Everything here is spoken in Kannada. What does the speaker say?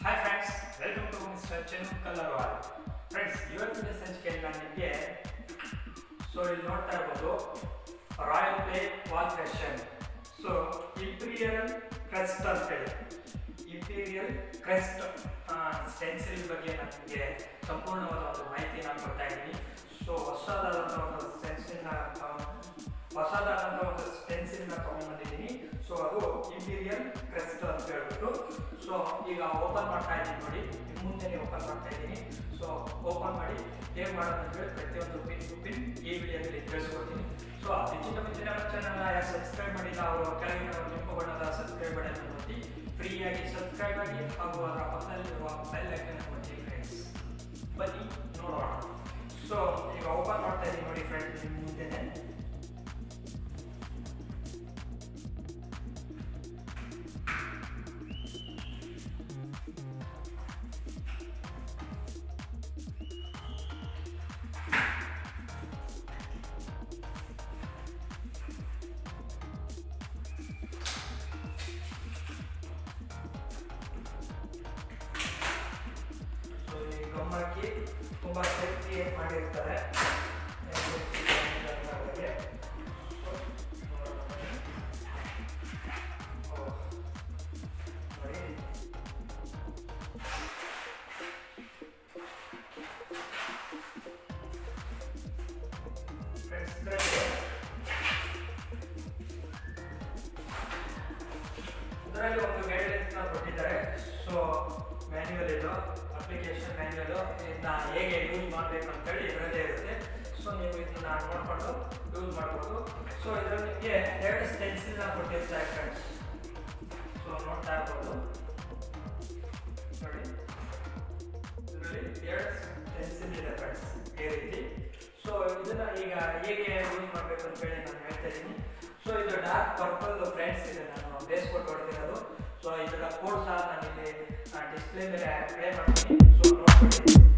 Hi friends welcome to mister Chennu colour wall friends ಇವತ್ತಿನ ಸಂಚಿಕೆಯಲ್ಲಿ ನಾನು ನಿಮಗೆ ಸೊ ಇಲ್ಲಿ ನೋಡ್ತಾ ಇರ್ಬೋದು royal play wall fashion so imperial crest ಅಂತೇಳಿ ಇಂಪೀರಿಯಲ್ ಕ್ರೆಸ್ಟ್ ಸ್ಟೆನ್ಸಿಲ್ ಬಗ್ಗೆ ನನಗೆ ಸಂಪೂರ್ಣವಾದ ಒಂದು ಮಾಹಿತಿನ ಕೊಡ್ತಾ ಇದ್ದೀನಿ ಸೊ ಹೊಸದಾದಂಥ ಒಂದು ಸ್ಟೆನ್ಸಿಲ್ನ ಹೊಸದಾದಂಥ ಒಂದು ಸ್ಟೆನ್ಸಿಲ್ನ ತೊಗೊಂಡ್ಬಂದಿದ್ದೀನಿ ಸೊ ಅದು ಇಂಪೀರಿಯಲ್ ಕ್ರೆಸ್ಟ್ ಅಂತ ಹೇಳ್ಬಿಟ್ಟು ಸೊ ಈಗ ಓಪನ್ ಮಾಡ್ತಾ ಇದ್ದೀನಿ ನೋಡಿ ನಿಮ್ಮ ಮುಂದೆನೇ ಓಪನ್ ಮಾಡ್ತಾ ಇದ್ದೀನಿ ಸೊ ಓಪನ್ ಮಾಡಿ ಹೇಗೆ ಮಾಡೋದು ಅಂತ ಹೇಳಿ ಪ್ರತಿಯೊಂದು ಪಿನ್ ಟು ಪಿನ್ ಈ ವಿಡಿಯೋದಲ್ಲಿ ತಿಳಿಸ್ಕೊಡ್ತೀನಿ ಸೊ ಹೆಚ್ಚಿನ ಮುಂಚಿನ ಚಾನಲ್ನ ಯಾರು ಸಬ್ಸ್ಕ್ರೈಬ್ ಮಾಡಿಲ್ಲ ಅವರು ಕೆಳಗಿನ ಒಂದು ಕೆಂಪು ಬಣ್ಣದ ಸಬ್ಸ್ಕ್ರೈಬ್ ಬಟನ್ ಒತ್ತಿ ಫ್ರೀಯಾಗಿ ಸಬ್ಸ್ಕ್ರೈಬ್ ಆಗಿ ಹಾಗೂ ಅದರ ಪಕ್ಕದಲ್ಲಿರುವ ಬೆಲ್ ಐಕನ್ ಒತ್ತಿ ಫ್ರೆಂಡ್ಸ್ ಬನ್ನಿ ನೋಡೋಣ ಸೊ ಈಗ ಓಪನ್ ಮಾಡ್ತಾ ಇದ್ದೀನಿ ನೋಡಿ ಫ್ರೆಂಡ್ಸ್ ನಿಮ್ಮ ಮುಂದೆನೆ ಸೊ ಈ ಗಮ್ ಹಾಕಿ ತುಂಬ ಸೇಫ್ಟಿ ಮಾಡಿರ್ತಾರೆ ಹಾಗೆ. ಸೊ, ಓ, ನೋಡಿ. Friends, ಇದ್ರಲ್ಲಿ ಇದರಲ್ಲಿ ಒಂದು ಗೈಡ್ಲೈನ್ಸ್ನ ಕೊಟ್ಟಿದ್ದಾರೆ ಸೊ ಮ್ಯಾನ್ಯುವಲ್ ಇದು ಅಪ್ಲಿಕೇಶನ್ ಮ್ಯಾನ್ಯುವಲ್ ಇದನ್ನ ಹೇಗೆ ಯೂಸ್ ಮಾಡಬೇಕು ಅಂತೇಳಿ ಇದರಲ್ಲೇ ಇರುತ್ತೆ ಸೊ ನೀವು ಇದನ್ನ ನೋಡಿಕೊಂಡು ಯೂಸ್ ಮಾಡ್ಬೋದು ಸೊ ಇದರಲ್ಲಿ ನಿಮಗೆ ಎರಡು ಸ್ಟೆನ್ಸಿಲ್ನ ಕೊಟ್ಟಿರ್ತಾರೆ ಫ್ರೆಂಡ್ಸ್ ಸೊ ನೋಡ್ತಾ ಇರ್ಬೋದು ನೋಡಿ ಇದರಲ್ಲಿ ಎರಡು ಸ್ಟೆನ್ಸಿಲ್ ಇದೆ ಫ್ರೆಂಡ್ಸ್ ಈ ರೀತಿ ಸೊ ಇದನ್ನ ಈಗ ಹೇಗೆ ಯೂಸ್ ಮಾಡಬೇಕು ಅಂತ ಹೇಳಿ ನಾನು ಹೇಳ್ತಾ ಇದ್ದೀನಿ ಸೊ ಇದು ಡಾರ್ಕ್ ಪರ್ಪಲ್ ಫ್ರೆಂಡ್ಸ್ ಇದೆ ನಾನು ಬೇಸ್ ಕೊಟ್ಟು ಹೊಡೆದಿರೋದು ಸೊ ಇದರ ಕೋಡ್ ಸಹ ನಾನು ಇಲ್ಲಿ ಡಿಸ್ಪ್ಲೇ ಮೇಲೆ ಪ್ಲೇ ಮಾಡ್ತೀನಿ ಸೊ ನೋಡ್ಕೊಳ್ಳಿ